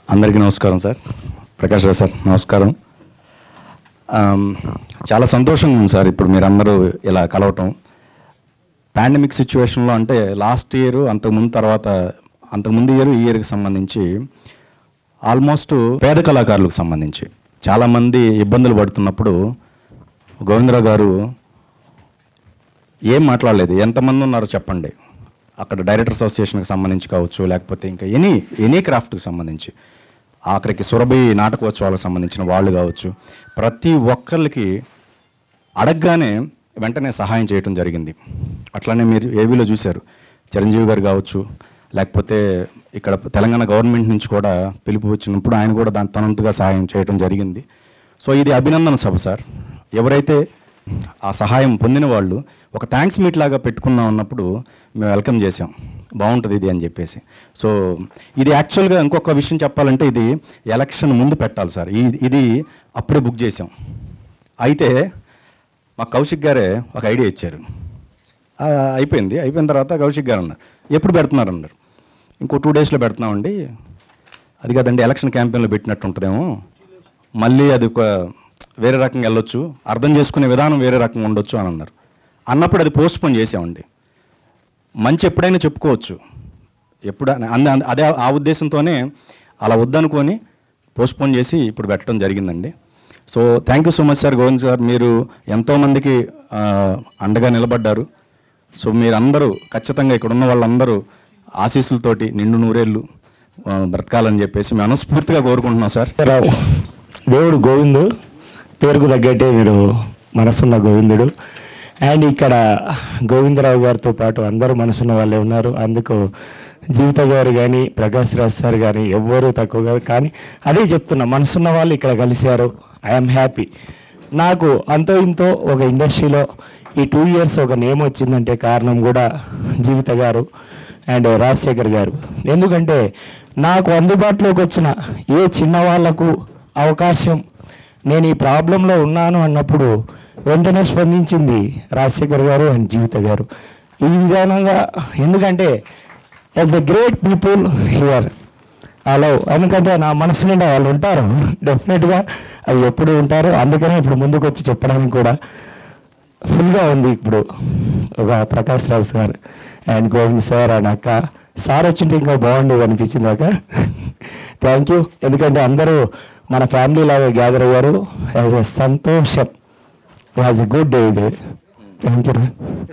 అందరికీ నమస్కారం సార్ ప్రకాష్ రావు సార్ నమస్కారం ఆమ్, చాలా సంతోషంగా ఉంది సార్ ఇప్పుడు మీరందరూ ఇలా కలవటం పాండమిక్ సిచ్యువేషన్లో అంటే లాస్ట్ ఇయర్ అంతకుముందు తర్వాత అంతకుముందు ఇయర్ ఈ ఇయర్కి సంబంధించి ఆల్మోస్ట్ పేద కళాకారులకు సంబంధించి చాలామంది ఇబ్బందులు పడుతున్నప్పుడు గోవిందరావు గారు ఏం మాట్లాడలేదు ఎంతమంది ఉన్నారో చెప్పండి అక్కడ డైరెక్టర్స్ అసోసియేషన్కి సంబంధించి కావచ్చు లేకపోతే ఇంకా ఎనీ ఎనీ క్రాఫ్ట్కి సంబంధించి ఆఖరికి సురభి నాటకోత్సవాలకు సంబంధించిన వాళ్ళు కావచ్చు ప్రతి ఒక్కరికి అడగగానే వెంటనే సహాయం చేయటం జరిగింది అట్లానే మీరు ఏవీలో చూశారు చిరంజీవి గారు కావచ్చు లేకపోతే ఇక్కడ తెలంగాణ గవర్నమెంట్ నుంచి కూడా పిలుపు వచ్చినప్పుడు ఆయన కూడా దాని తనంతగా సహాయం చేయటం జరిగింది సో ఇది అభినందన సభ సార్ ఎవరైతే ఆ సహాయం పొందిన వాళ్ళు ఒక థ్యాంక్స్ మీట్ లాగా పెట్టుకుందాం అన్నప్పుడు మేము వెల్కమ్ చేసాం బాగుంటుంది ఇది అని చెప్పేసి సో ఇది యాక్చువల్గా ఇంకొక విషయం చెప్పాలంటే ఇది ఎలక్షన్ ముందు పెట్టాలి సార్ ఈ- ఇది అప్పుడే బుక్ చేసాం అయితే మా కౌశిక్ గారే ఒక ఐడియా ఇచ్చారు ఆ, అయిపోయింది అయిపోయిన తర్వాత కౌశిక్ గారు అన్నారు ఎప్పుడు పెడుతున్నారు అన్నారు ఇంకో టూ డేస్లో పెడుతున్నామండి అది కాదండి ఎలక్షన్ క్యాంపెయిన్లో పెట్టినట్టు ఉంటుందేమో మళ్ళీ అది ఒక వేరే రకంగా వెళ్ళొచ్చు అర్థం చేసుకునే విధానం వేరే రకంగా ఉండొచ్చు అని అన్నారు అన్నప్పుడు అది పోస్ట్ పోన్ చేసామండి మంచి ఎప్పుడైనా చెప్పుకోవచ్చు ఎప్పుడు అంద అంద- అదే ఆ ఉద్దేశంతోనే అలా వద్దనుకొని పోస్ట్పోన్ చేసి ఇప్పుడు పెట్టడం జరిగిందండి so thank you so much sir Govind sir మీరు ఎంతోమందికి ఆ, అండగా నిలబడ్డారు సో మీరందరూ ఖచ్చితంగా ఇక్కడ ఉన్న వాళ్ళందరూ ఆశీస్సులతోటి నిండు నూరేళ్ళు ఆ, బ్రతకాలని చెప్పేసి మేము మనస్ఫూర్తిగా కోరుకుంటున్నాం సార్ రావు దేవుడు గోవిందు పేరుకు తగ్గట్టే మీరు మనసున్న గోవిందుడు అండ్ ఇక్కడ గోవిందరావు గారితో పాటు అందరూ మనసున్న వాళ్ళే ఉన్నారు అందుకు జీవిత గారు కానీ ప్రకాష్ రాజ్ సార్ కానీ ఎవ్వరూ తక్కువ కాదు కానీ అదే చెప్తున్నా మనసున్న వాళ్ళు ఇక్కడ కలిశారు ఐఎమ్ హ్యాపీ నాకు అంతో ఇంతో ఒక ఇండస్ట్రీలో ఈ టూ ఇయర్స్ ఒక నేమ్ వచ్చిందంటే కారణం కూడా జీవిత గారు అండ్ రాజశేఖర్ గారు ఎందుకంటే నాకు అందుబాటులోకి వచ్చిన ఏ చిన్న వాళ్ళకు అవకాశం నేను ఈ ప్రాబ్లంలో ఉన్నాను అన్నప్పుడు వెంటనే స్పందించింది రాజశేఖర్ గారు అండ్ జీవిత గారు ఈ విధానంగా ఎందుకంటే as a great people here అలా ఎందుకంటే నా మనసు నిండా వాళ్ళు ఉంటారు డెఫినెట్గా అవి ఎప్పుడు ఉంటారు అందుకనే ఇప్పుడు ముందుకు వచ్చి చెప్పడానికి కూడా ఫుల్గా ఉంది ఇప్పుడు ఒక Prakash Raj sir and Govind sir and అక్క సార్ వచ్చింటే ఇంకా బాగుండేది అనిపించింది అక్క థ్యాంక్ యూ ఎందుకంటే అందరూ మన ఫ్యామిలీ లాగా గ్యాదర్ అయ్యారు యాజ్ ఎ సంతోషం యాజ్ ఎ గుడ్ డే ఇది థ్యాంక్ యూ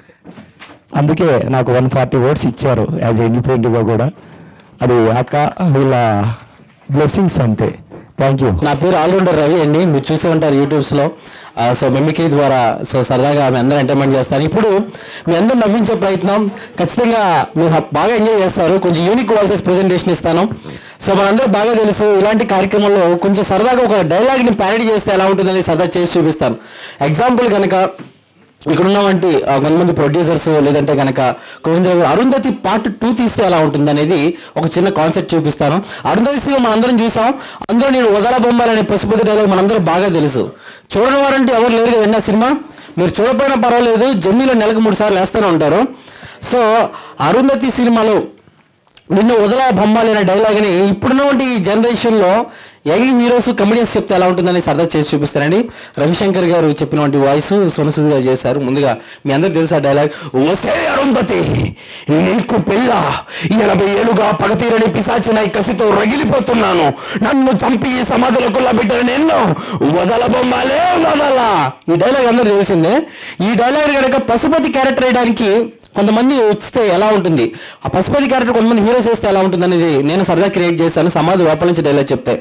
అందుకే నాకు వన్ ఫార్టీ ఓట్స్ ఇచ్చారు యాజ్ ఇండిపెండెంట్గా కూడా అది అక్క వీళ్ళ బ్లెస్సింగ్స్ అంతే థ్యాంక్ యూ నా పేరు ఆల్రౌండర్ రవి అండి మీరు చూసే ఉంటారు యూట్యూబ్స్లో ఆ, సో మిమిక్రీ ద్వారా సో సరదాగా మీ అందరూ ఎంటర్టైన్మెంట్ చేస్తారు ఇప్పుడు మీ అందరూ నవ్వించే ప్రయత్నం ఖచ్చితంగా మీరు హ- బాగా ఎంజాయ్ చేస్తారు కొంచెం యూనిక్ వాయిసెస్ ప్రెజెంటేషన్ ఇస్తాను సో మనందరూ బాగా తెలుసు ఇలాంటి కార్యక్రమంలో కొంచెం సరదాగా ఒక డైలాగ్ని ప్యారడీ చేస్తే ఎలా ఉంటుందని సరదా చేసి చూపిస్తాను ఎగ్జాంపుల్ కనుక ఇక్కడ ఉన్నవంటి ఆ, కొంతమంది ప్రొడ్యూసర్స్ లేదంటే కనుక గోవిందరావు గారు అరుంధతి పార్ట్ టూ తీస్తే ఎలా ఉంటుంది అనేది ఒక చిన్న కాన్సెప్ట్ చూపిస్తాను అరుంధతి సినిమా మనం అందరం చూసాం అందులో నేను వదల బొమ్మలనే పశుపతి డైలాగ్ మనందరం బాగా తెలుసు చూడని వారంటే ఎవరు లేరు కదండి ఆ సినిమా మీరు చూడకపోయినా పర్వాలేదు జమ్మిలో నెలకు మూడు సార్లు వేస్తూనే ఉంటారు సో అరుంధతి సినిమాలో నిన్ను వదల బొమ్మాలి అనే డైలాగ్ని ఇప్పుడున్నటువంటి ఈ జనరేషన్లో యంగ్ హీరోస్ కమెడియన్స్ చెప్తే ఎలా ఉంటుందని సరదా చేసి చూపిస్తారండి రవిశంకర్ గారు చెప్పినటువంటి వాయిస్ సొనసుది గారు చేశారు ముందుగా మీ అందరికి తెలుసు ఆ డైలాగ్ ఓసే అరుంధతి నీకు పిల్ల ఎనభై ఏళ్ళుగా పగతీరని పిశాచిన ఈ కసితో రగిలిపోతున్నాను నన్ను చంపి ఈ సమాధులకు లబిట్టిన నిన్ను వదల బొమ్మాలే వదల ఈ డైలాగ్ అందరూ తెలిసిందే ఈ డైలాగ్ కనుక పశుపతి క్యారెక్టర్ వేయడానికి కొంతమంది వస్తే ఎలా ఉంటుంది ఆ పశుపతి క్యారెక్టర్ కొంతమంది హీరోస్ వేస్తే ఎలా ఉంటుంది అనేది నేను సరదా క్రియేట్ చేశాను సమాధి లోపల నుంచి డైలాగ్ చెప్తే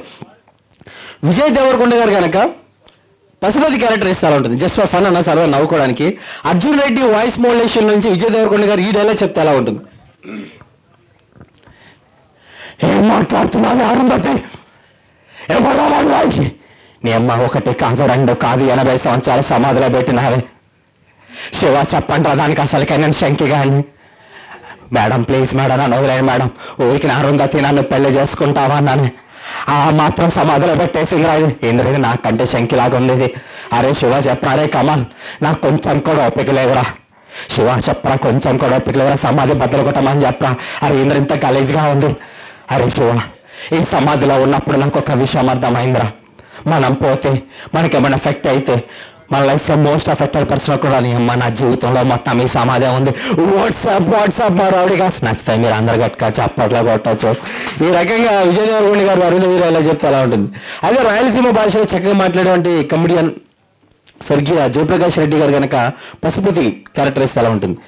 విజయ్ దేవరకొండ గారు కనుక పశుపతి క్యారెక్టర్ ఇస్తే ఎలా ఉంటుంది జస్ట్ ఫర్ ఫన్ అన్న సరదా నవ్వుకోవడానికి అర్జున్ రెడ్డి వాయిస్ మోడ్యులేషన్ నుంచి విజయ్ దేవరకొండ గారు ఈ డైలాగ్ చెప్తే ఎలా ఉంటుంది ఏం మాట్లాడుతున్నావు అరుంధతి ఎవరో వాడికి నీ అమ్మ ఒకటి కాదు రెండు కాదు ఎనభై సంవత్సరాల సమాధిలో పెట్టినావే శివ చెప్పండి రా దానికి అసలుకే నేను శంకి కానీ మేడం ప్లీజ్ మేడం నన్ను వదిలేయండి మేడం ఊరికి నా అరుంధతి నన్ను పెళ్లి చేసుకుంటావా అన్నాను ఆ మాత్రం సమాధిలో పెట్టేసింది రా ఇది. ఏంద్రది నాకంటే శంకిలాగా ఉంది ఇది అరే శివ చెప్పరా రే కమల్ నాకు కొంచెం కూడా ఓపిక లేదురా శివ చెప్పరా కొంచెం కూడా ఓపిక లేదురా సమాధి బద్దలు కొట్టమని చెప్పరా అరే ఇంద్ర ఇంత గలీజ్గా ఉంది అరే శివ ఈ సమాధిలో ఉన్నప్పుడు నాకు ఒక విషయం అర్థమైందిరా మనం పోతే మనకేమైనా ఎఫెక్ట్ అయితే మన లైఫ్లో మోస్ట్ అఫెక్టెడ్ పర్సన్ కూడా నీ అమ్మ నా జీవితంలో మొత్తం ఈ సమాధే ఉంది వాట్సాప్ వాట్సాప్ మా రౌడీగా నచ్చుతాయి మీరు అందరు గట్టిగా చప్పట్లో కొట్టచ్చు ఈ రకంగా విజయ్ దేవరకొండ గారు అరుణ వీరు ఎలా చెప్తే అలా ఉంటుంది అదే రాయలసీమ భాషలో చక్కగా మాట్లాడేటువంటి కమెడియన్ స్వర్గీయ జయప్రకాష్ రెడ్డి గారు కనుక పశుపతి క్యారెక్టర్ ఇస్తే ఎలా ఉంటుంది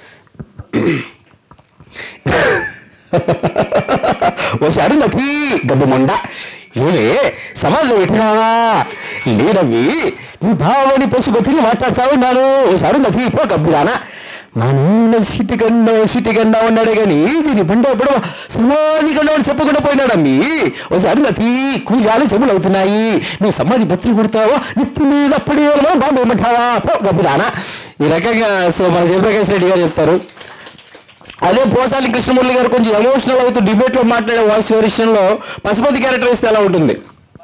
ఓసారి నటి గబ్బుమండ ఏమే సమాజంలో పెట్టినావా లేదవి నీ భావని పశుపతిని మాట్లాడుతా ఉన్నాను ఓసారి నటి పో గబ్బుదానా నాన్న సిటి కన్నా సిటి కన్నా ఉన్నాడే కానీ దీని బండ ఎప్పుడు సమాధి కన్నా అని చెప్పకుండా పోయినాడమ్మి ఒకసారి నతి కూజాలు చెవులు అవుతున్నాయి నువ్వు సమాధి బతులు కొడతావా నెత్తి మీద అప్పుడే బాంబు ఏమంటావా పో గబ్బుదానా ఈ రకంగా సో మన జయప్రకాష్ రెడ్డి గారు చెప్తారు అదే పోసాలి కృష్ణమురళి గారు కొంచెం ఎమోషనల్ అవుతూ డిబేట్ లో మాట్లాడే వాయిస్ వేరియేషన్ లో పశుపతి క్యారెక్టర్ ఇస్తే ఎలా ఉంటుంది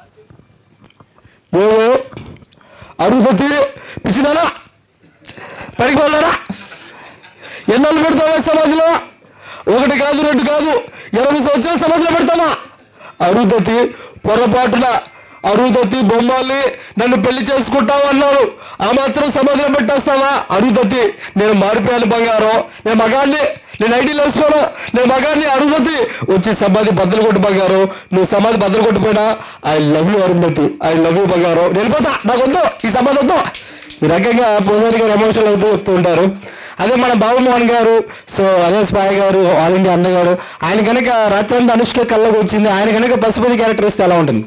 ఓ అడుగుపతి పిచ్చిదానా పనికి వెళ్ళారా ఎన్నాళ్ళు పెడతావా సమాజంలో ఒకటి కాదు రెండు కాదు ఇరవై సంవత్సరాలు సమాజంలో పెడతామా అరుదతి పొరపాటున అరుదతి బొమ్మాలి నన్ను పెళ్లి చేసుకుంటావు అన్నారు ఆ మాత్రం సమాధిలో పెట్టేస్తావా అరుదతి నేను మారిపోయాను బంగారం నేను మగాన్ని నేను ఐడీలు వేసుకోను నేను మగాన్ని అరుదతి వచ్చి సమాధి బద్దలు కొట్టు బంగారం నువ్వు సమాధి బద్దలు కొట్టిపోయినా I love you Arundhati I love you బంగారం నేను పోతా నాకు వద్దు ఈ సమాధి వద్దు ఈ రకంగా పూజారి గారు ఎమోషనల్ అవుతూ చెప్తూ ఉంటారు అదే మన బాబుమోహన్ గారు సో అదే స్పాయ్ గారు ఆల్ ఇండియా అన్న గారు ఆయన కనుక రాత్రి అనుష్క కళ్ళకు వచ్చింది ఆయన కనుక పశుపతి క్యారెక్టర్ ఇస్తే ఎలా ఉంటుంది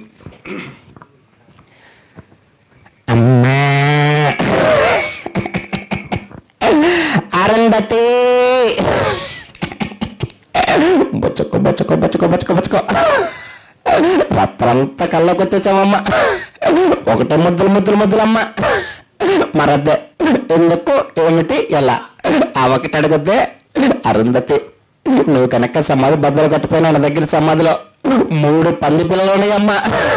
అమ్మా అరండతే బొచ్చకో బొచ్చకో బొచ్చకో బొచ్చకో బొచ్చకో రాత్రంతా కళ్ళకు వచ్చేసామమ్మ ఒకటే ముద్దులు ముద్దులు ముద్దులమ్మ మరద్దే ఎందుకు ఏమిటి ఎలా ఆ ఒకటి అడగద్దే అరుంధతి నువ్వు కనుక సమాధి బద్దలు కట్టిపోయినా నా దగ్గర సమాధిలో మూడు పంది పిల్లలు ఉన్నాయమ్మా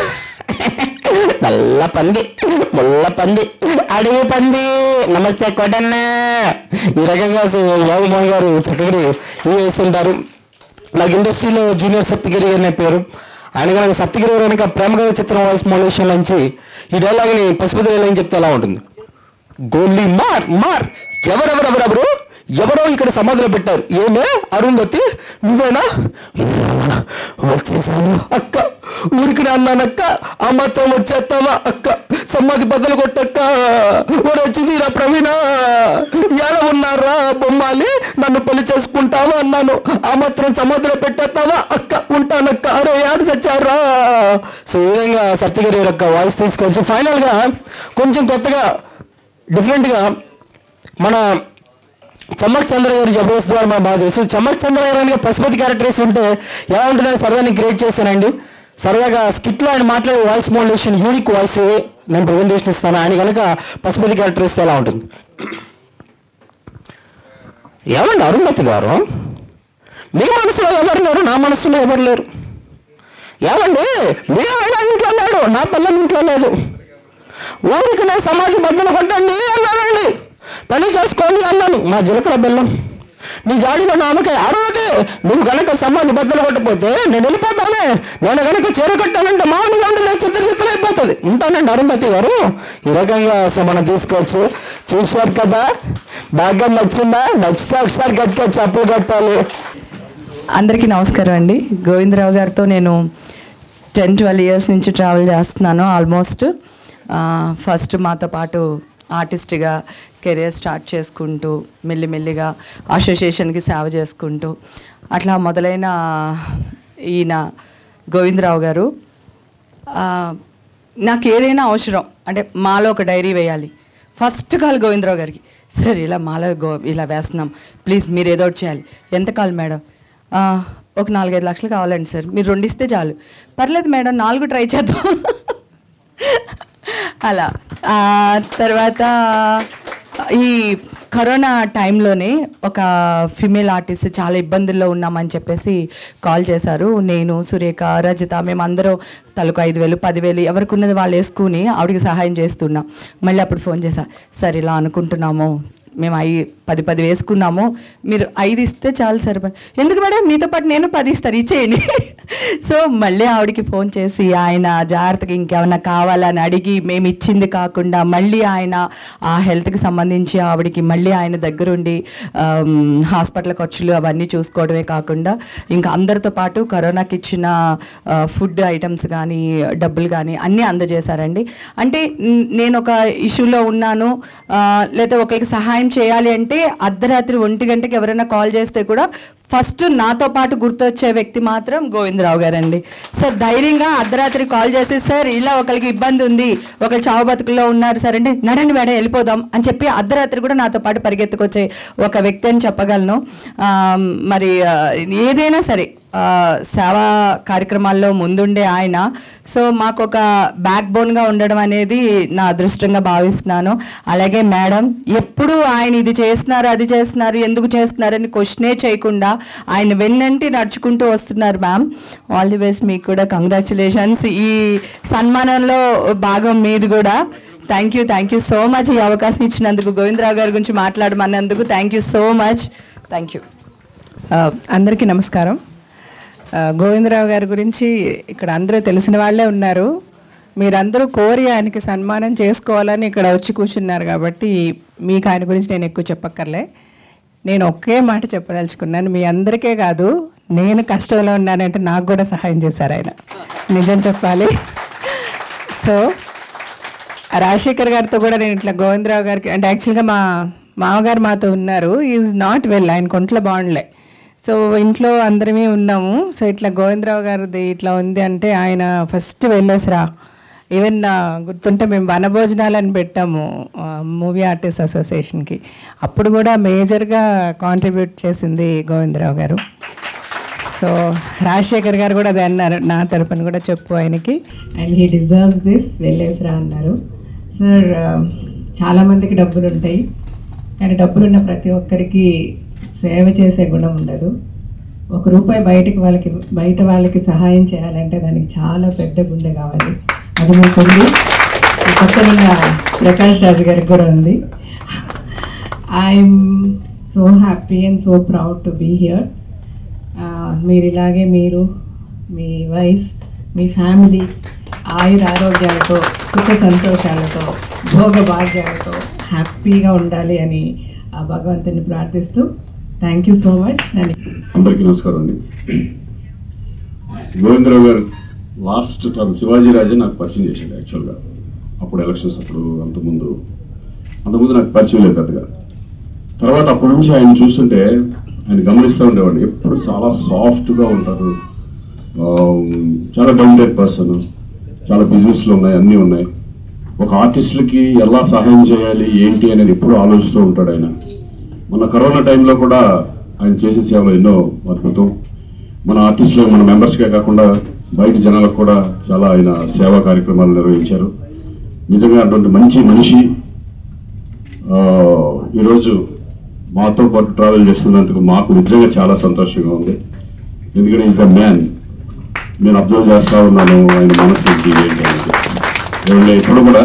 నల్ల పంది ముళ్ళ పంది అడవి పంది నమస్తే కొడన్నా ఈ రకంగా బాబుమోహన్ గారు చక్కగా ఇవి వేస్తుంటారు నాకు ఇండస్ట్రీలో జూనియర్ సప్తగిరి అనే పేరు ఆయన కనుక సప్తగిరి గారు కనుక ప్రేమగల చిత్రం వాయిస్ మోలేషన్ నుంచి ఈ డైలాగ్ని పశుపతి డైలాగ్ చెప్తే ఎలా ఉంటుంది గోల్లీ మార్ మార్ ఎవరెవరెవరెవరు ఎవరో ఇక్కడ సమాధిలో పెట్టారు ఏమే అరుంధతి నువ్వేనా వచ్చేసాను అక్క ఊరికి అన్నానక్క ఆ మాత్రం వచ్చేస్తావా అక్క సమాధి బద్దలు కొట్టక్క ఓడ చూసిరా ప్రవీణ ఎలా ఉన్నారా బొమ్మాలి నన్ను పెళ్లి చేసుకుంటావా అన్నాను ఆ మాత్రం సమాధిలో పెట్టేస్తావా అక్క ఉంటానక్క అరే యాడు చచ్చారా సో ఈ విధంగా సత్యగిరి యొక్క వాయిస్ తీసుకోవచ్చు ఫైనల్గా కొంచెం కొత్తగా డిఫరెంట్గా మన చమ్మక్ చంద్ర గారు జబర్దస్త్ ద్వారా మా బాగా తెలుసు చమ్మక్ చంద్ర గారు అని పశుపతి క్యారెక్టర్స్ ఉంటే ఎలా ఉంటుందని సరదాని క్రియేట్ చేశానండి సరదాగా స్కిట్లో ఆయన మాట్లాడే వాయిస్ మోడ్యులేషన్ యూనిక్ వాయిస్ నేను ప్రజెంటేషన్ ఇస్తాను ఆయన కనుక పశుపతి క్యారెక్టర్ ఇస్తే ఎలా ఉంటుంది ఏమండి అరుంధతి గారు మీ మనసులో ఎవరు లేరు నా మనసులో ఎవరు లేరు ఏమండి మీ ఆయన ఇంట్లో లేడు నా పిల్లల ఇంట్లో లేదు ఊరికి నేను సమాధి బద్దలు కొట్టండి అన్నానండి పని చేసుకోండి అన్నాను నా జీలకర్ర బెల్లం నీ జాడిలో నామకే అరవదే నువ్వు గనక సమాధి బద్దలు కొట్టపోతే నేను వెళ్ళిపోతానే నేను గనక చీర కట్టానంటే మామూలుగా ఉండి లేదు చిత్ర చిత్ర అయిపోతుంది ఉంటానండి అరుంధతి గారు ఈ రకంగా సో మనం తీసుకోవచ్చు చూశారు కదా బాగా నచ్చిందా నచ్చితే ఒకసారి గట్టిగా చెప్పులు కట్టాలి అందరికీ నమస్కారం అండి గోవిందరావు గారితో నేను టెన్ ట్వెల్వ్ ఇయర్స్ నుంచి ట్రావెల్ చేస్తున్నాను ఆల్మోస్ట్ ఫస్ట్ మాతో పాటు ఆర్టిస్ట్గా కెరియర్ స్టార్ట్ చేసుకుంటూ మెల్లిమెల్లిగా అసోసియేషన్కి సేవ చేసుకుంటూ అట్లా మొదలైన ఈయన గోవిందరావు గారు ఆ, నాకు ఏదైనా అవసరం అంటే మాలో ఒక డైరీ వేయాలి ఫస్ట్ కాల్ గోవిందరావు గారికి సార్ ఇలా మాలో గో ఇలా వేస్తున్నాం ప్లీజ్ మీరు ఏదో ఒకటి చేయాలి ఎంత కాల్ మేడం "ఆ, ఒక నాలుగైదు లక్షలు కావాలండి సార్ మీరు రెండు ఇస్తే చాలు పర్లేదు మేడం నాలుగు ట్రై చేద్దాం అలా ఆ, తర్వాత ఈ కరోనా టైంలోనే ఒక ఫిమేల్ ఆర్టిస్ట్ చాలా ఇబ్బందుల్లో ఉన్నామని చెప్పేసి కాల్ చేశారు నేను సురేఖ రజిత మేమందరం తలకు ఐదు వేలు పదివేలు ఎవరికి ఉన్నది వాళ్ళు వేసుకుని ఆవిడకి సహాయం చేస్తున్నాం మళ్ళీ అప్పుడు ఫోన్ చేశా సార్ ఇలా అనుకుంటున్నాము మేము ఐ పది పది వేసుకున్నాము మీరు ఐదు ఇస్తే చాలు సరిపడి ఎందుకు మేడం మీతో పాటు నేను పది ఇస్తాను ఇచ్చేయండి సో మళ్ళీ ఆవిడకి ఫోన్ చేసి ఆయన జాగ్రత్తగా ఇంకేమైనా కావాలని అడిగి మేము ఇచ్చింది కాకుండా మళ్ళీ ఆయన ఆ హెల్త్కి సంబంధించి ఆవిడకి మళ్ళీ ఆయన దగ్గరుండి ఆమ్, హాస్పిటల్ ఖర్చులు అవన్నీ చూసుకోవడమే కాకుండా ఇంకా అందరితో పాటు కరోనాకి ఇచ్చిన ఆ, ఫుడ్ ఐటమ్స్ కానీ డబ్బులు కానీ అన్నీ అందజేశారండి అంటే న్- నేను ఒక ఇష్యూలో ఉన్నాను ఆ, లేదా ఒకరికి సహాయం చేయాలి అంటే అర్ధరాత్రి ఒంటి గంటకి ఎవరైనా కాల్ చేస్తే కూడా ఫస్ట్ నాతో పాటు గుర్తొచ్చే వ్యక్తి మాత్రం గోవిందరావు గారండి సార్ ధైర్యంగా అర్ధరాత్రి కాల్ చేసి సార్ ఇలా ఒకరికి ఇబ్బంది ఉంది ఒకరు చావు బతుకుల్లో ఉన్నారు సార్ అంటే నడండి మేడం వెళ్ళిపోదాం అని చెప్పి అర్ధరాత్రి కూడా నాతో పాటు పరిగెత్తుకొచ్చే ఒక వ్యక్తి అని చెప్పగలను ఆ, మరి ఆ, ఏదైనా సరే ఆ, సేవా కార్యక్రమాల్లో ముందుండే ఆయన సో మాకు ఒక బ్యాక్ బోన్గా ఉండడం అనేది నా అదృష్టంగా భావిస్తున్నాను అలాగే మేడం ఎప్పుడు ఆయన ఇది చేస్తున్నారు అది చేస్తున్నారు ఎందుకు చేస్తున్నారని క్వశ్చనే చేయకుండా ఆయన వెన్నంటి నడుచుకుంటూ వస్తున్నారు మ్యామ్ ఆల్ ది బెస్ట్ మీకు కూడా కంగ్రాచులేషన్స్ ఈ సన్మానంలో భాగం మీది కూడా thank you thank you so much ఈ అవకాశం ఇచ్చినందుకు గోవిందరావు గారి గురించి మాట్లాడమన్నందుకు thank you so much thank you ఆ, అందరికీ నమస్కారం ఆ, గోవిందరావు గారి గురించి ఇక్కడ అందరూ తెలిసిన వాళ్ళే ఉన్నారు మీరందరూ కోరి ఆయనకి సన్మానం చేసుకోవాలని ఇక్కడ వచ్చి కూర్చున్నారు కాబట్టి మీకు ఆయన గురించి నేను ఎక్కువ చెప్పక్కర్లే నేను ఒకే మాట చెప్పదలుచుకున్నాను మీ అందరికీ కాదు నేను కష్టంలో ఉన్నానంటే నాకు కూడా సహాయం చేశారు ఆయన నిజం చెప్పాలి సో రాజశేఖర్ గారితో కూడా నేను ఇట్లా గోవిందరావు గారికి అంటే యాక్చువల్గా మా మామగారు మాతో ఉన్నారు ఈజ్ నాట్ వెల్ ఆయన కొంట్లో బాగుండలే సో ఇంట్లో అందరమే ఉన్నాము సో ఇట్లా గోవిందరావు గారిది ఇట్లా ఉంది అంటే ఆయన ఫస్ట్ వెళ్ళేసిరా ఈవెన్ గుర్తుంటే మేము వనభోజనాలని పెట్టాము మూవీ ఆర్టిస్ట్ అసోసియేషన్కి అప్పుడు కూడా మేజర్గా కాంట్రిబ్యూట్ చేసింది గోవిందరావు గారు సో రాజశేఖర్ గారు కూడా అదే అన్నారు నా తరపున కూడా చెప్పు ఆయనకి అండ్ హీ డిజర్వ్స్ దిస్ వెళ్ళేసిరా అన్నారు సార్ చాలామందికి డబ్బులు ఉంటాయి కానీ డబ్బులున్న ప్రతి ఒక్కరికి సేవ చేసే గుణం ఉండదు ఒక రూపాయి బయటకి వాళ్ళకి బయట వాళ్ళకి సహాయం చేయాలంటే దానికి చాలా పెద్ద గుండె కావాలి అది మీకు ఉంది ఈ పక్కనున్న ప్రకాష్ రాజు గారికి కూడా ఉంది I'm so happy and so proud to be here మీరు ఇలాగే మీరు మీ వైఫ్ మీ ఫ్యామిలీ ఆయుర ఆరోగ్యాలతో సుఖ సంతోషాలతో భోగ భాగ్యాలతో హ్యాపీగా ఉండాలి అని ఆ భగవంతుని ప్రార్థిస్తూ థ్యాంక్ యూ సో మచ్ నన్ను అందరికీ నమస్కారం అండి గోవిందరావు గారు లాస్ట్ టర్మ్ శివాజీ రాజే నాకు పరిచయం చేశాడు యాక్చువల్గా అప్పుడు ఎలక్షన్స్ అప్పుడు అంతకుముందు అంతకుముందు నాకు పరిచయం లేదు పెద్దగా తర్వాత అప్పటి నుంచి ఆయన చూస్తుంటే ఆయన గమనిస్తూ ఉండేవాడు ఎప్పుడు చాలా సాఫ్ట్గా ఉంటారు ఆ, చాలా డౌన్డెడ్ పర్సన్ చాలా బిజినెస్లు ఉన్నాయి అన్నీ ఉన్నాయి ఒక ఆర్టిస్టులకి ఎలా సహాయం చేయాలి ఏంటి అనేది ఎప్పుడు ఆలోచిస్తూ ఉంటాడు ఆయన మన కరోనా టైంలో కూడా ఆయన చేసే సేవలు ఎన్నో అద్భుతం మన ఆర్టిస్టులు మన మెంబర్స్కే కాకుండా బయట జనాలకు కూడా చాలా ఆయన సేవా కార్యక్రమాలు నిర్వహించారు నిజంగా అటువంటి మంచి మనిషి ఆ, ఈరోజు మాతో పాటు ట్రావెల్ చేస్తున్నందుకు మాకు నిజంగా చాలా సంతోషంగా ఉంది ఎందుకంటే ఈజ్ ద మ్యాన్ నేను అబ్జర్వ్ చేస్తా ఉన్నాను ఆయన మనసు ఏంటి ఏంటి అనేది ఏమంటే ఎప్పుడు కూడా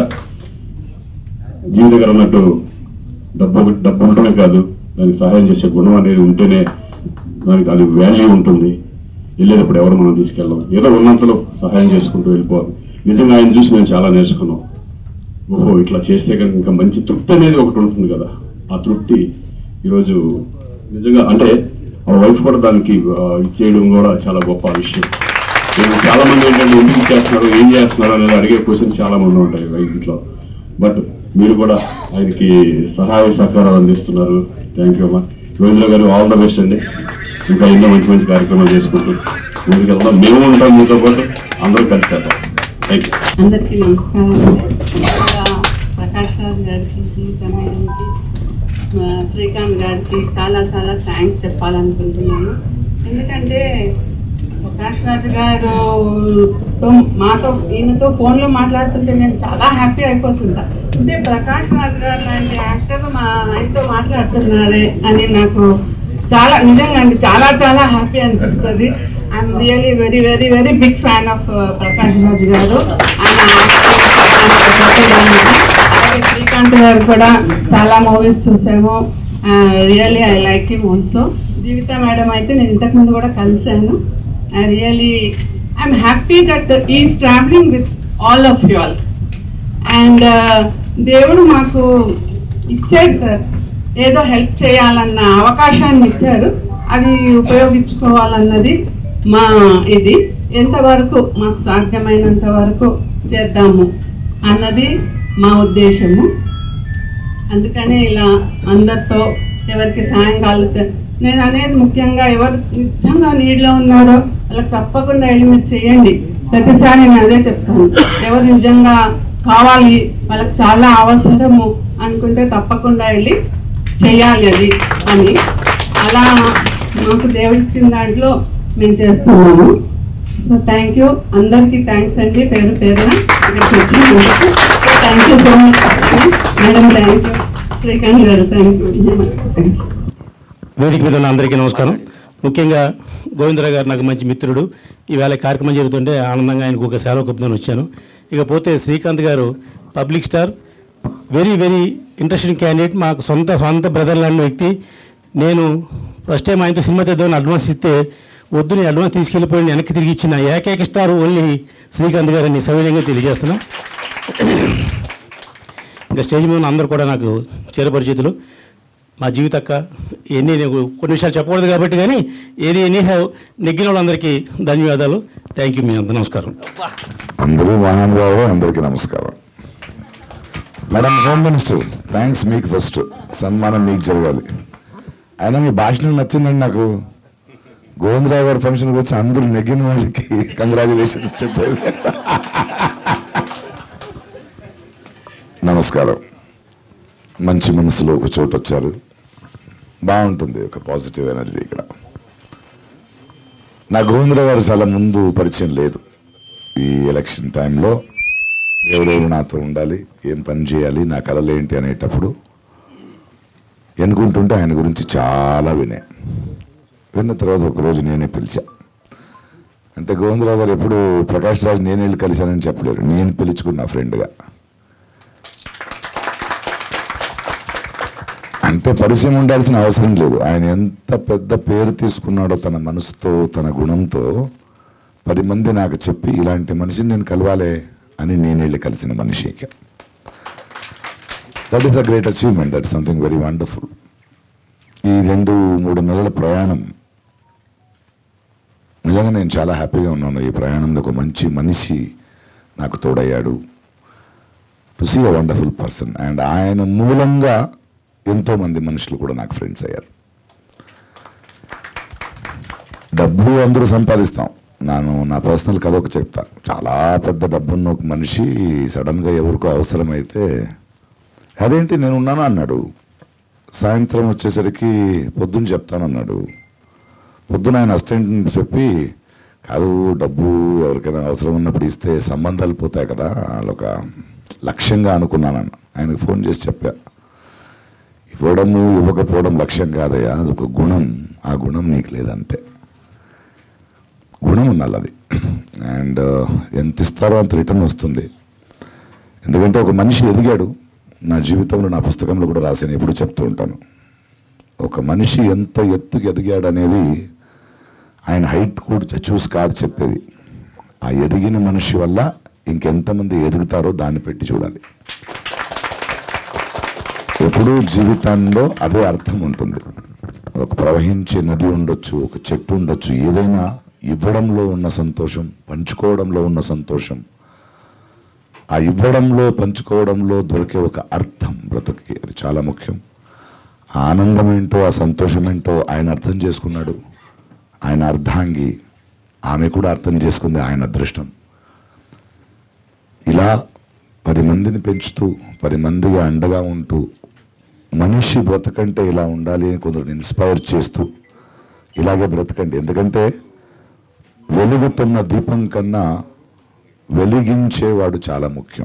జీవిత గారు అన్నట్టు డబ్బు ఒకటి- డబ్బు ఉండటమే కాదు దానికి సహాయం చేసే గుణం అనేది ఉంటేనే దానికి అది వాల్యూ ఉంటుంది వెళ్ళేటప్పుడు ఎవరు మనం తీసుకెళ్ళాం ఏదో ఉన్నంతలో సహాయం చేసుకుంటూ వెళ్ళిపోవాలి నిజంగా ఆయన చూసి మేము చాలా నేర్చుకున్నాం ఓహో ఇట్లా చేస్తే కనుక ఇంకా మంచి తృప్తి అనేది ఒకటి ఉంటుంది కదా ఆ తృప్తి ఈరోజు నిజంగా అంటే ఆ వైఫ్ కూడా దానికి ఆ, ఇచ్చేయడం కూడా చాలా గొప్ప విషయం నేను చాలా మంది ఏంటంటే ఎందుకు ఇచ్చేస్తున్నారు ఏం చేస్తున్నారు అనేది అడిగే క్వశ్చన్స్ చాలా మంది ఉంటాయి వైఫ్ ఇంట్లో బట్ మీరు కూడా ఆయనకి సహాయ సహకారాలు అందిస్తున్నారు థ్యాంక్ యూ అమ్మా గోవింద్ర గారు ఆల్ ద బెస్ట్ అండి ఇంకా ఎన్నో మంచి మంచి కార్యక్రమాలు చేసుకుంటూ ముందుకు వెళ్దాం మేము ఉంటాం మీతో పాటు అందరూ కలిసి చేద్దాం థ్యాంక్ యూ అందరికీ నమస్కారం ఇంకా ప్రకాష్ రాజ్ గారికి సునీత మేడంకి మా శ్రీకాంత్ గారికి చాలా చాలా థ్యాంక్స్ చెప్పాలనుకుంటున్నాను ఎందుకంటే ప్రకాష్ రాజ్ గారు తో మాతో ఈయనతో ఫోన్లో మాట్లాడుతుంటే నేను చాలా హ్యాపీ అయిపోతుంటా అంటే ప్రకాష్ రాజ్ గారు లాంటి యాక్టర్ మా ఆయనతో మాట్లాడుతున్నారే అని నాకు చాలా నిజంగా అండి చాలా చాలా హ్యాపీ అనిపిస్తుంది I'm really very very very big fan of Prakash Raj గారు ఆయన అలాగే శ్రీకాంత్ గారు కూడా చాలా మూవీస్ చూసాము really I like him also Jeevitha madam అయితే నేను ఇంతకు ముందు కూడా కలిశాను I really I'm happy that is travelling with all of you all and దేవుడు మాకు ఇచ్చాడు సార్ ఏదో హెల్ప్ చేయాలన్న అవకాశాన్ని ఇచ్చారు అది ఉపయోగించుకోవాలన్నది మా ఇది ఎంతవరకు మాకు సాధ్యమైనంత వరకు చేద్దాము అన్నది మా ఉద్దేశము అందుకనే ఇలా అందరితో ఎవరికి సాయం కాలుతే నేను అనేది ముఖ్యంగా ఎవరు నిజంగా నీటిలో ఉన్నారో వాళ్ళకి తప్పకుండా వెళ్ళి మీరు చేయండి ప్రతిసారి నేను అదే చెప్తాను ఎవరు నిజంగా కావాలి వాళ్ళకి చాలా అవసరము అనుకుంటే తప్పకుండా వెళ్ళి చేయాలి అది అని అలా మాకు దేవుడిచ్చిన దాంట్లో మేము చేస్తున్నాము సో థ్యాంక్ యూ అందరికీ థ్యాంక్స్ అండి పేరు పేరున ఇక్కడికి వచ్చినందుకు thank you so much madam thank you Srikanth గారు థ్యాంక్ యూ థ్యాంక్ యూ వేదిక మీద ఉన్న అందరికీ నమస్కారం ముఖ్యంగా గోవిందరావు గారు నాకు మంచి మిత్రుడు ఈవేళ కార్యక్రమం జరుగుతుంటే ఆనందంగా ఆయనకు ఒక సెలవు కప్పుకొని వచ్చాను ఇకపోతే శ్రీకాంత్ గారు public star very very interesting candidate మాకు సొంత సొంత బ్రదర్ లాంటి వ్యక్తి నేను ఫస్ట్ టైం ఆయనతో సినిమా తెద్దామని అడ్వాన్స్ ఇస్తే వద్దు నేను అడ్వాన్స్ తీసుకెళ్ళిపోయి వెనక్కి తిరిగి ఇచ్చిన ఏకైక స్టార్ ఓన్లీ శ్రీకాంత్ గారిని సవినయంగా తెలియజేస్తున్నా ఇంకా స్టేజ్ మీద ఉన్న అందరూ కూడా నాకు చేరపరిచితులు మా జీవితక్క ఎన్ని నేను కొన్ని విషయాలు చెప్పకూడదు కాబట్టి కానీ ఏది ఎనీ హ్యావ్ నెగ్గిన వాళ్ళందరికీ ధన్యవాదాలు థ్యాంక్ యూ మీ అందరూ నమస్కారం అందరూ మహానుభావులు అందరికీ నమస్కారం మేడం హోమ్ మినిస్టర్ థ్యాంక్స్ మీకు ఫస్ట్ సన్మానం మీకు జరగాలి అయినా మీ భాషణం నచ్చిందండి నాకు గోవిందరావు గారి ఫంక్షన్కి వచ్చి అందరూ నెగ్గిన వాళ్ళకి కంగ్రాచులేషన్స్ చెప్పేసి నమస్కారం మంచి మనసులో ఒక చోటు వచ్చారు బాగుంటుంది ఒక పాజిటివ్ ఎనర్జీ ఇక్కడ నా గోవిందరావు గారు చాలా ముందు పరిచయం లేదు ఈ ఎలక్షన్ టైంలో ఎవరెవరు నాతో ఉండాలి ఏం పని చేయాలి నా కళలు ఏంటి అనేటప్పుడు ఎన్నుకుంటుంటే ఆయన గురించి చాలా వినే విన్న తర్వాత ఒకరోజు నేనే పిలిచా అంటే గోవిందరావు గారు ఎప్పుడు ప్రకాష్ రాజు నేను వెళ్ళి కలిశానని చెప్పలేరు నేను పిలుచుకున్నా ఫ్రెండ్గా అంటే పరిచయం ఉండాల్సిన అవసరం లేదు ఆయన ఎంత పెద్ద పేరు తీసుకున్నాడో తన మనసుతో తన గుణంతో పది మంది నాకు చెప్పి ఇలాంటి మనిషిని నేను కలవాలే అని నేను వెళ్ళి కలిసిన మనిషి that is a great achievement that something very wonderful ఈ రెండు మూడు నెలల ప్రయాణం నిజంగా నేను చాలా హ్యాపీగా ఉన్నాను ఈ ప్రయాణంలో ఒక మంచి మనిషి నాకు తోడయ్యాడు to see a wonderful person and ఆయన మూలంగా ఎంతో మంది మనుషులు కూడా నాకు ఫ్రెండ్స్ అయ్యారు డబ్బు అందరూ సంపాదిస్తాం నేను నా పర్సనల్ కథ ఒక చెప్తా చాలా పెద్ద డబ్బున్న ఒక మనిషి సడన్గా ఎవరికో అవసరమైతే అదేంటి నేను ఉన్నాను అన్నాడు సాయంత్రం వచ్చేసరికి పొద్దున్న చెప్తానన్నాడు పొద్దున ఆయన అసిస్టెంట్ చెప్పి కాదు డబ్బు ఎవరికైనా అవసరం ఉన్నప్పుడు ఇస్తే సంబంధాలు పోతాయి కదా ఒక లక్ష్యంగా అనుకున్నాను ఆయనకు ఫోన్ చేసి చెప్పా ఇవ్వడము ఇవ్వకపోవడం లక్ష్యం కాదయ్యా అదొక గుణం ఆ గుణం నీకు లేదంతే గుణం ఉండాలి అది అండ్ ఎంత ఇస్తారో అంత రిటర్న్ వస్తుంది ఎందుకంటే ఒక మనిషి ఎదిగాడు నా జీవితంలో నా పుస్తకంలో కూడా రాశాను ఎప్పుడు చెప్తూ ఉంటాను ఒక మనిషి ఎంత ఎత్తుకు ఎదిగాడు అనేది ఆయన హైట్ కూడా చూసి కాదు చెప్పేది ఆ ఎదిగిన మనిషి వల్ల ఇంకెంతమంది ఎదుగుతారో దాన్ని పెట్టి చూడాలి ఎప్పుడూ జీవితంలో అదే అర్థం ఉంటుంది ఒక ప్రవహించే నది ఉండొచ్చు ఒక చెట్టు ఉండొచ్చు ఏదైనా ఇవ్వడంలో ఉన్న సంతోషం పంచుకోవడంలో ఉన్న సంతోషం ఆ ఇవ్వడంలో పంచుకోవడంలో దొరికే ఒక అర్థం బ్రతుకి అది చాలా ముఖ్యం ఆ ఆనందం ఏంటో ఆ సంతోషం ఏంటో ఆయన అర్థం చేసుకున్నాడు ఆయన అర్ధాంగి ఆమె కూడా అర్థం చేసుకుంది ఆయన అదృష్టం ఇలా పది మందిని పెంచుతూ పది మందిగా అండగా ఉంటూ మనిషి బ్రతకంటే ఇలా ఉండాలి అని కొందరు ఇన్స్పైర్ చేస్తూ ఇలాగే బ్రతకండి ఎందుకంటే వెలుగుతున్న దీపం కన్నా వెలిగించేవాడు చాలా ముఖ్యం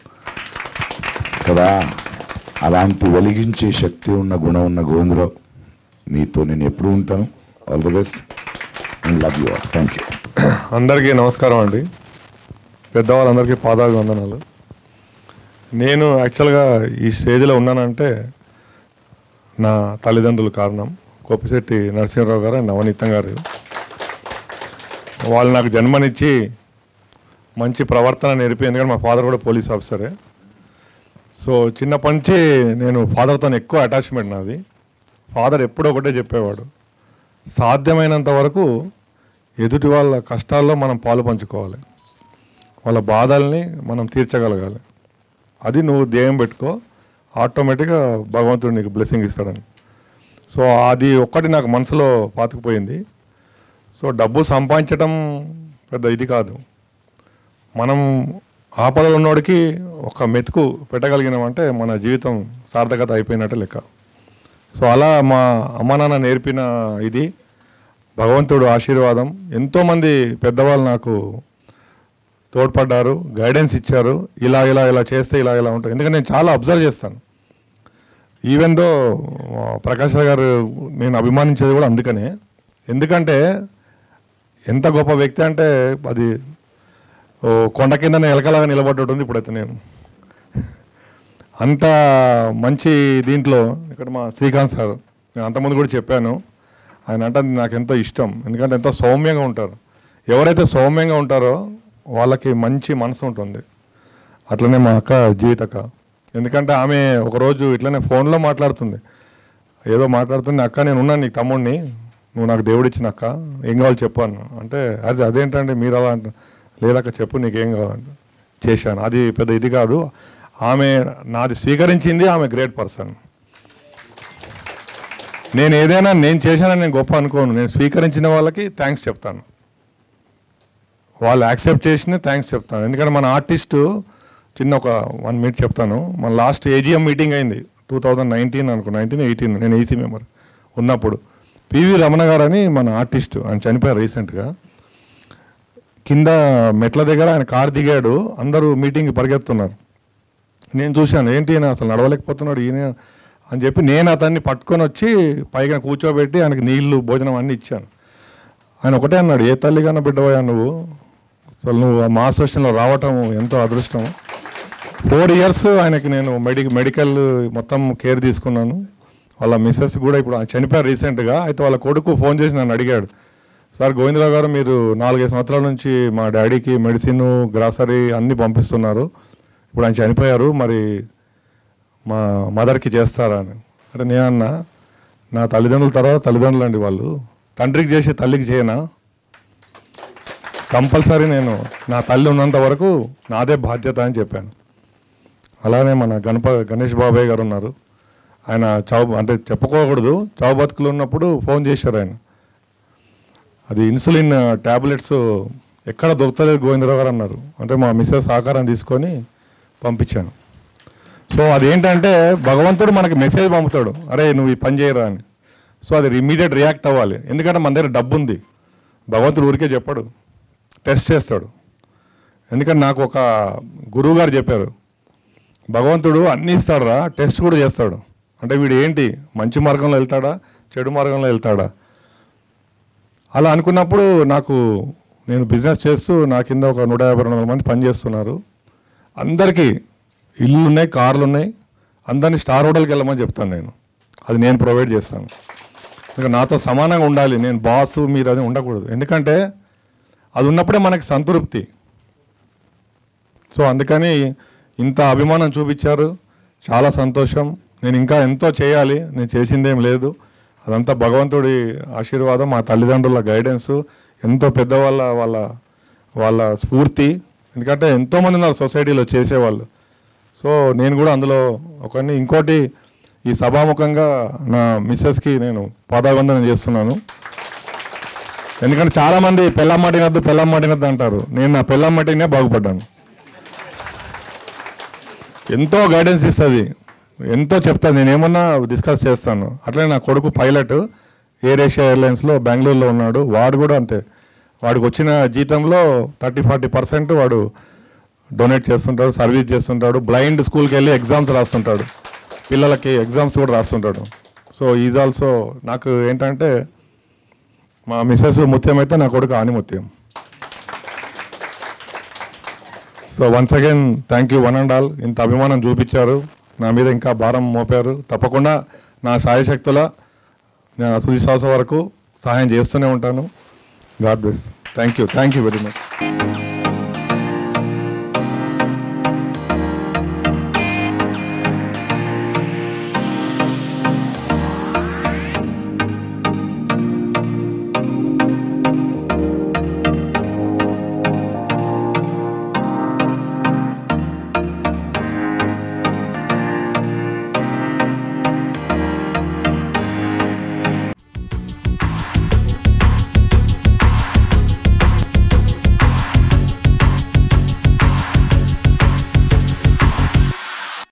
కదా అలాంటి వెలిగించే శక్తి ఉన్న గుణం ఉన్న గోవిందరావు మీతో నేను ఎప్పుడు ఉంటాను all the best and love you all thank you అందరికీ నమస్కారం అండి పెద్దవాళ్ళందరికీ పాదాలు వందనాలు నేను యాక్చువల్గా ఈ స్టేజ్లో ఉన్నానంటే నా తల్లిదండ్రులు కారణం కొప్పిశెట్టి నరసింహరావు గారు అండ్ నవనీతం గారు వాళ్ళు నాకు జన్మనిచ్చి మంచి ప్రవర్తన నేర్పి ఎందుకంటే మా ఫాదర్ కూడా పోలీస్ ఆఫీసరే సో చిన్నప్పటి నుంచి నేను ఫాదర్తో ఎక్కువ అటాచ్మెంట్ నాది ఫాదర్ ఎప్పుడూ ఒకటే చెప్పేవాడు సాధ్యమైనంత వరకు ఎదుటి వాళ్ళ కష్టాల్లో మనం పాలు పంచుకోవాలి వాళ్ళ బాధల్ని మనం తీర్చగలగాలి అది నువ్వు ధ్యేయం పెట్టుకో ఆటోమేటిక్గా భగవంతుడు నీకు బ్లెస్సింగ్ ఇస్తాడని సో అది ఒక్కటి నాకు మనసులో పాతుకుపోయింది సో డబ్బు సంపాదించడం పెద్ద ఇది కాదు మనం ఆపదలో ఉన్నోడికి ఒక మెతుకు పెట్టగలిగినామంటే మన జీవితం సార్థకత అయిపోయినట్టే లెక్క సో అలా మా అమ్మ నాన్న నేర్పిన ఇది భగవంతుడు ఆశీర్వాదం ఎంతోమంది పెద్దవాళ్ళు నాకు తోడ్పడ్డారు గైడెన్స్ ఇచ్చారు ఇలా ఇలా ఇలా చేస్తే ఇలా ఇలా ఉంటుంది ఎందుకంటే నేను చాలా అబ్జర్వ్ చేస్తాను ఈవెన్ దో ప్రకాష్ రావు గారు నేను అభిమానించేది కూడా అందుకనే ఎందుకంటే ఎంత గొప్ప వ్యక్తి అంటే అది ఓ కొండ కింద ఎలకలాగా నిలబడ్డట్టుంది ఇప్పుడైతే నేను అంత మంచి దీంట్లో ఇక్కడ మా శ్రీకాంత్ సార్ నేను అంతకుముందు కూడా చెప్పాను ఆయన అంటే నాకు ఎంతో ఇష్టం ఎందుకంటే ఎంతో సౌమ్యంగా ఉంటారు ఎవరైతే సౌమ్యంగా ఉంటారో వాళ్ళకి మంచి మనసు ఉంటుంది అట్లనే మా అక్క జీవితక్క ఎందుకంటే ఆమె ఒకరోజు ఇట్లనే ఫోన్లో మాట్లాడుతుంది ఏదో మాట్లాడుతుంది అక్క నేను ఉన్నాను నీకు తమ్ముడిని నువ్వు నాకు దేవుడు ఇచ్చిన అక్క ఏం కావాలి చెప్పాను అంటే అది అదేంటండి మీరు అలా అంటారు లేదక్క చెప్పు నీకేం కావాలంటే చేశాను అది పెద్ద ఇది కాదు ఆమె నాది స్వీకరించింది ఆమె గ్రేట్ పర్సన్ నేను ఏదైనా నేను చేశానని నేను గొప్ప అనుకోను నేను స్వీకరించిన వాళ్ళకి థ్యాంక్స్ చెప్తాను వాళ్ళు యాక్సెప్ట్ చేసిన థ్యాంక్స్ చెప్తాను ఎందుకంటే మన ఆర్టిస్టు చిన్న ఒక వన్ మినిట్ చెప్తాను మన లాస్ట్ ఏజిఎం మీటింగ్ అయింది టూ థౌజండ్ నైన్టీన్ అనుకో నైన్టీన్ ఎయిటీన్ నేను ఈసీ మెంబర్ ఉన్నప్పుడు పివి రమణ గారు అని మన ఆర్టిస్ట్ ఆయన చనిపోయారు రీసెంట్గా కింద మెట్ల దగ్గర ఆయన కార్ దిగాడు అందరూ మీటింగ్ పరిగెత్తున్నారు నేను చూశాను ఏంటి ఈయన అసలు నడవలేకపోతున్నాడు ఈయన అని చెప్పి నేను అతన్ని పట్టుకొని వచ్చి పైగా కూర్చోబెట్టి ఆయనకి నీళ్లు భోజనం అన్నీ ఇచ్చాను ఆయన ఒకటే అన్నాడు ఏ తల్లిగానో బిడ్డపోయా నువ్వు అసలు నువ్వు ఆ మా అసోసియేషన్లో రావటం ఎంతో అదృష్టం ఫోర్ ఇయర్స్ ఆయనకి నేను మెడి మెడికల్ మొత్తం కేర్ తీసుకున్నాను వాళ్ళ మిస్సెస్ కూడా ఇప్పుడు ఆయన చనిపోయారు రీసెంట్గా అయితే వాళ్ళ కొడుకు ఫోన్ చేసి నన్ను అడిగాడు సార్ గోవిందరావు గారు మీరు నాలుగైదు సంవత్సరాల నుంచి మా డాడీకి మెడిసిన్ గ్రాసరీ అన్నీ పంపిస్తున్నారు ఇప్పుడు ఆయన చనిపోయారు మరి మా మదర్కి చేస్తారా అని అంటే నేనన్నా నా తల్లిదండ్రుల తర్వాత తల్లిదండ్రులు అండి వాళ్ళు తండ్రికి చేసి తల్లికి చేయనా కంపల్సరీ నేను నా తల్లి ఉన్నంత వరకు నాదే బాధ్యత అని చెప్పాను అలానే మన గణప గణేష్ బాబాయ్ గారు ఉన్నారు ఆయన చావు అంటే చెప్పుకోకూడదు చావు బతుకులు ఉన్నప్పుడు ఫోన్ చేశారు ఆయన అది ఇన్సులిన్ ట్యాబ్లెట్స్ ఎక్కడ దొరకలేదు గోవిందరావు గారు అన్నారు అంటే మా మిస్సెస్ సహకారం తీసుకొని పంపించాను సో అదేంటంటే భగవంతుడు మనకి మెసేజ్ పంపుతాడు అరే నువ్వు ఈ పని చేయరా అని సో అది ఇమీడియట్ రియాక్ట్ అవ్వాలి ఎందుకంటే మన దగ్గర డబ్బు ఉంది భగవంతుడు ఊరికే చెప్పాడు టెస్ట్ చేస్తాడు ఎందుకంటే నాకు ఒక గురువు గారు చెప్పారు భగవంతుడు అన్నీ ఇస్తాడురా టెస్ట్ కూడా చేస్తాడు అంటే వీడు ఏంటి మంచి మార్గంలో వెళ్తాడా చెడు మార్గంలో వెళ్తాడా అలా అనుకున్నప్పుడు నాకు నేను బిజినెస్ చేస్తూ నా కింద ఒక నూట యాభై రెండు వందల మంది పనిచేస్తున్నారు అందరికీ ఇల్లు ఉన్నాయి కార్లు ఉన్నాయి అందరినీ స్టార్ హోటల్కి వెళ్ళమని చెప్తాను నేను అది నేను ప్రొవైడ్ చేస్తాను ఇంకా నాతో సమానంగా ఉండాలి నేను బాసు మీరు అది ఉండకూడదు ఎందుకంటే అది ఉన్నప్పుడే మనకి సంతృప్తి సో అందుకని ఇంత అభిమానం చూపించారు చాలా సంతోషం నేను ఇంకా ఎంతో చేయాలి నేను చేసిందేం లేదు అదంతా భగవంతుడి ఆశీర్వాదం మా తల్లిదండ్రుల గైడెన్స్ ఎంతో పెద్దవాళ్ళ వాళ్ళ వాళ్ళ స్ఫూర్తి ఎందుకంటే ఎంతోమంది ఉన్నారు సొసైటీలో చేసేవాళ్ళు సో నేను కూడా అందులో ఒకరిని ఇంకోటి ఈ సభాముఖంగా నా మిస్సెస్కి నేను పాదావందనం చేస్తున్నాను ఎందుకంటే చాలామంది పెళ్ళం మాటినద్దు పెళ్ళం మాటినద్దు అంటారు నేను నా పెళ్ళం మాటినే బాగుపడ్డాను ఎంతో గైడెన్స్ ఇస్తుంది ఎంతో చెప్తాను నేను ఏమన్నా డిస్కస్ చేస్తాను అట్లనే నా కొడుకు పైలట్ ఎయిర్ ఏషియా ఎయిర్లైన్స్లో బెంగళూరులో ఉన్నాడు వాడు కూడా అంతే వాడికి వచ్చిన జీతంలో థర్టీ ఫార్టీ పర్సెంట్ వాడు డొనేట్ చేస్తుంటాడు సర్వీస్ చేస్తుంటాడు బ్లైండ్ స్కూల్కి వెళ్ళి ఎగ్జామ్స్ రాస్తుంటాడు పిల్లలకి ఎగ్జామ్స్ కూడా రాస్తుంటాడు సో ఈజ్ ఆల్సో నాకు ఏంటంటే మా మిస్సెస్ ముత్యం అయితే నా కొడుకు ఆనిముత్యం so once again thank you one and all ఇంత అభిమానం చూపించారు నా మీద ఇంకా భారం మోపారు తప్పకుండా నా సాయశక్తుల నేను తుది శ్వాస వరకు సహాయం చేస్తూనే ఉంటాను god bless thank you thank you very much